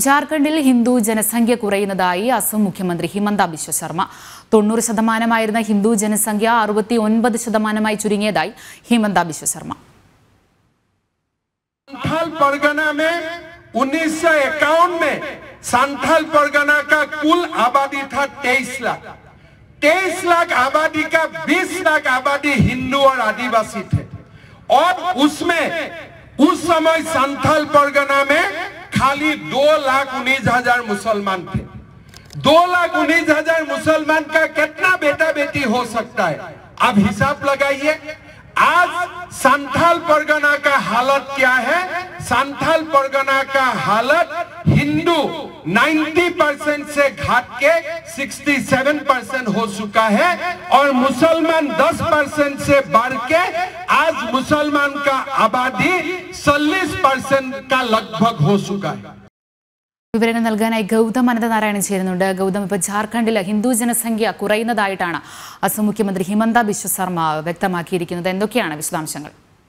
ജാർഖണ്ഡിൽ ഹിന്ദു ജനസംഖ്യ കുറയുന്നതായി അസം മുഖ്യമന്ത്രി ഹിമന്ത ബിശ്വ ശർമ്മ തൊണ്ണൂറ് ശതമാനമായിരുന്ന ഹിന്ദു ജനസംഖ്യ അറുപത്തി ഒൻപത് ശതമാനമായി ചുരുങ്ങിയതായി ഹിമന്ത ബിശ്വ ശർമ്മ संथाल परगना में उन्नीस में संथाल परगना का कुल आबादी था तेईस लाख तेईस लाख आबादी का बीस लाख आबादी हिंदू और आदिवासी थे और उसमें उस समय संथाल परगना में खाली दो लाख उन्नीस हजार मुसलमान थे दो लाख उन्नीस हजार मुसलमान का कितना बेटा बेटी हो सकता है अब हिसाब लगाइए आज संथाल परगना का हालत क्या है संथाल परगना का हालत हिंदू 90 परसेंट से घाट के 67 परसेंट हो चुका है और मुसलमान 10 परसेंट से बढ़ के आज मुसलमान का आबादी 40 परसेंट का लगभग हो चुका है വിവരങ്ങൾ നൽകാനായി ഗൗതം അനന്തനാരായണൻ ചേരുന്നുണ്ട് ഗൗതം ഇപ്പോൾ ജാർഖണ്ഡിൽ ഹിന്ദു ജനസംഖ്യ കുറയുന്നതായിട്ടാണ് അസം മുഖ്യമന്ത്രി ഹിമന്ത ബിശ്വ ശർമ്മ വ്യക്തമാക്കിയിരിക്കുന്നത് എന്തൊക്കെയാണ് വിശദാംശങ്ങൾ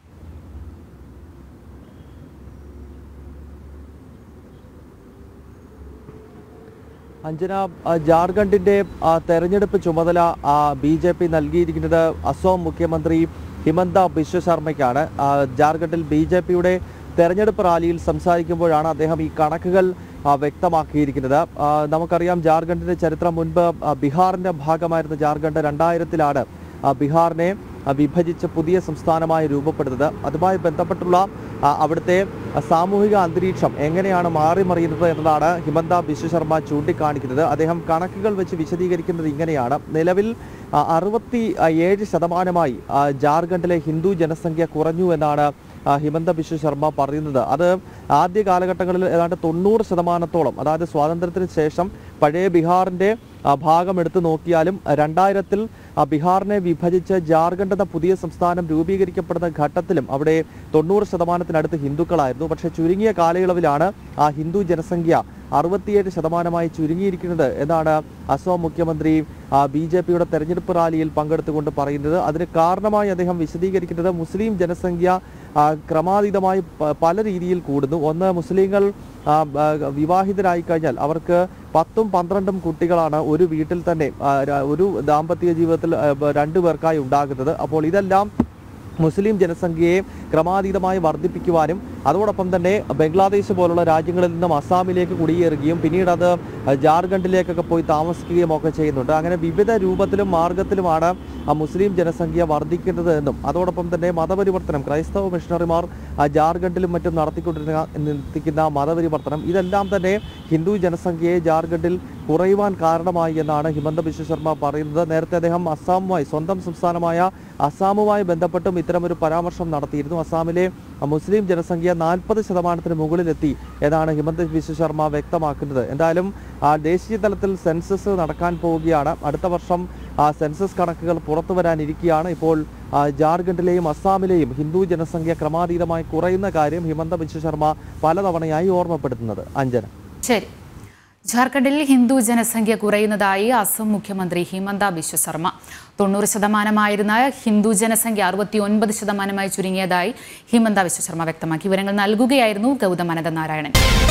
അഞ്ജന ആ, ജാർഖണ്ഡിന്റെ ആ, തെരഞ്ഞെടുപ്പ് ചുമതല ബി ജെ പി നൽകിയിരിക്കുന്നത് അസോം മുഖ്യമന്ത്രി ഹിമന്ത ബിശ്വ ശർമ്മയ്ക്കാണ് ആ, ജാർഖണ്ഡിൽ ബി ജെ പിയുടെ തെരഞ്ഞെടുപ്പ് റാലിയിൽ സംസാരിക്കുമ്പോഴാണ് അദ്ദേഹം ഈ കണക്കുകൾ ആ, വ്യക്തമാക്കിയിരിക്കുന്നത് ആ, നമുക്കറിയാം ജാർഖണ്ഡിന്റെ ചരിത്രം മുൻപ് ആ, ബീഹാറിന്റെ ഭാഗമായിരുന്ന ജാർഖണ്ഡ് രണ്ടായിരത്തിലാണ് ആ, ബീഹാറിനെ ആ, വിഭജിച്ച് പുതിയ സംസ്ഥാനമായി രൂപപ്പെടുന്നത് അതുമായി ബന്ധപ്പെട്ടുള്ള ആ, അവിടുത്തെ ആ, സാമൂഹിക അന്തരീക്ഷം എങ്ങനെയാണ് മാറി മറിയുന്നത് എന്നതാണ് ഹിമന്ത ബിശ്വ ശർമ്മ ചൂണ്ടിക്കാണിക്കുന്നത് അദ്ദേഹം കണക്കുകൾ വെച്ച് വിശദീകരിക്കുന്നത് ഇങ്ങനെയാണ് നിലവിൽ ആ, അറുപത്തി ആ, ഏഴ് ശതമാനമായി ആ, ജാർഖണ്ഡിലെ ഹിന്ദു ജനസംഖ്യ കുറഞ്ഞു എന്നാണ് ആ, ഹിമന്ത ബിശ്വ ശർമ്മ പറയുന്നത് അത് ആദ്യ കാലഘട്ടങ്ങളിൽ ഏതാണ്ട് തൊണ്ണൂറ് ശതമാനത്തോളം അതായത് സ്വാതന്ത്ര്യത്തിന് ശേഷം പഴയ ബീഹാറിന്റെ ആ, ഭാഗം എടുത്തു നോക്കിയാലും രണ്ടായിരത്തിൽ ആ, ബീഹാറിനെ വിഭജിച്ച് ജാർഖണ്ഡ് എന്ന പുതിയ സംസ്ഥാനം രൂപീകരിക്കപ്പെടുന്ന ഘട്ടത്തിലും അവിടെ തൊണ്ണൂറ് ശതമാനത്തിനടുത്ത് ഹിന്ദുക്കളായിരുന്നു പക്ഷേ ചുരുങ്ങിയ കാലയളവിലാണ് ആ ഹിന്ദു ജനസംഖ്യ അറുപത്തിയേഴ് ശതമാനമായി ചുരുങ്ങിയിരിക്കുന്നത് എന്നാണ് അസോം മുഖ്യമന്ത്രി ബി ജെ പിയുടെ തെരഞ്ഞെടുപ്പ് റാലിയിൽ പങ്കെടുത്തുകൊണ്ട് പറയുന്നത് അതിന് കാരണമായി അദ്ദേഹം വിശദീകരിക്കുന്നത് മുസ്ലിം ജനസംഖ്യ ആ, ക്രമാതീതമായി പ- പല രീതിയിൽ കൂടുന്നു ഒന്ന് മുസ്ലിങ്ങൾ ആ, ആ, വിവാഹിതരായി കഴിഞ്ഞാൽ അവർക്ക് പത്തും പന്ത്രണ്ടും കുട്ടികളാണ് ഒരു വീട്ടിൽ തന്നെ ആ, ര- ഒരു ദാമ്പത്യ ജീവിതത്തിൽ ആ, ബ- രണ്ടു പേർക്കായി ഉണ്ടാകുന്നത് അപ്പോൾ ഇതെല്ലാം മുസ്ലിം ജനസംഖ്യയെ ക്രമാതീതമായി വർദ്ധിപ്പിക്കുവാനും അതോടൊപ്പം തന്നെ ബംഗ്ലാദേശ് പോലുള്ള രാജ്യങ്ങളിൽ നിന്നും അസാമിലേക്ക് കുടിയേറുകയും പിന്നീട് അത് ജാർഖണ്ഡിലേക്കൊക്കെ പോയി താമസിക്കുകയും ഒക്കെ ചെയ്യുന്നുണ്ട് അങ്ങനെ വിവിധ രൂപത്തിലും മാർഗത്തിലുമാണ് ആ മുസ്ലിം ജനസംഖ്യ വർദ്ധിക്കുന്നത് എന്നും അതോടൊപ്പം തന്നെ മതപരിവർത്തനം ക്രൈസ്തവ മിഷണറിമാർ ആ ജാർഖണ്ഡിലും മറ്റും നടത്തിക്കൊണ്ടിരുന്ന നിർത്തിക്കുന്ന മതപരിവർത്തനം ഇതെല്ലാം തന്നെ ഹിന്ദു ജനസംഖ്യയെ ജാർഖണ്ഡിൽ കുറയുവാൻ കാരണമായി എന്നാണ് ഹിമന്ത ബിശ്വ ശർമ്മ പറയുന്നത് നേരത്തെ അദ്ദേഹം അസാമുമായി സ്വന്തം സംസ്ഥാനമായ അസാമുമായി ബന്ധപ്പെട്ടും ഇത്തരമൊരു പരാമർശം നടത്തിയിരുന്നു അസാമിലെ മുസ്ലിം ജനസംഖ്യ നാൽപ്പത് ശതമാനത്തിന് മുകളിലെത്തി എന്നാണ് ഹിമന്ത ബിശ്വ ശർമ്മ വ്യക്തമാക്കുന്നത് എന്തായാലും ആ ദേശീയ തലത്തിൽ സെൻസസ് നടക്കാൻ പോവുകയാണ് അടുത്ത വർഷം ആ സെൻസസ് കണക്കുകൾ പുറത്തു വരാനിരിക്കുകയാണ് ഇപ്പോൾ ആ, ജാർഖണ്ഡിലെയും അസാമിലെയും ഹിന്ദു ജനസംഖ്യ ക്രമാതീതമായി കുറയുന്ന കാര്യം ഹിമന്ത ബിശ്വ ശർമ്മ പലതവണയായി ഓർമ്മപ്പെടുത്തുന്നത് അഞ്ജന ശരി ജാർഖണ്ഡിൽ ഹിന്ദു ജനസംഖ്യ കുറയുന്നതായി അസം മുഖ്യമന്ത്രി ഹിമന്ത ബിശ്വ ശർമ്മ തൊണ്ണൂറ് ശതമാനമായിരുന്ന ഹിന്ദു ജനസംഖ്യ അറുപത്തി ഒൻപത് ശതമാനമായി ചുരുങ്ങിയതായി ഹിമന്ത ബിശ്വ ശർമ്മ വ്യക്തമാക്കി വിവരങ്ങൾ നൽകുകയായിരുന്നു ഗൗതം അനന്തനാരായണൻ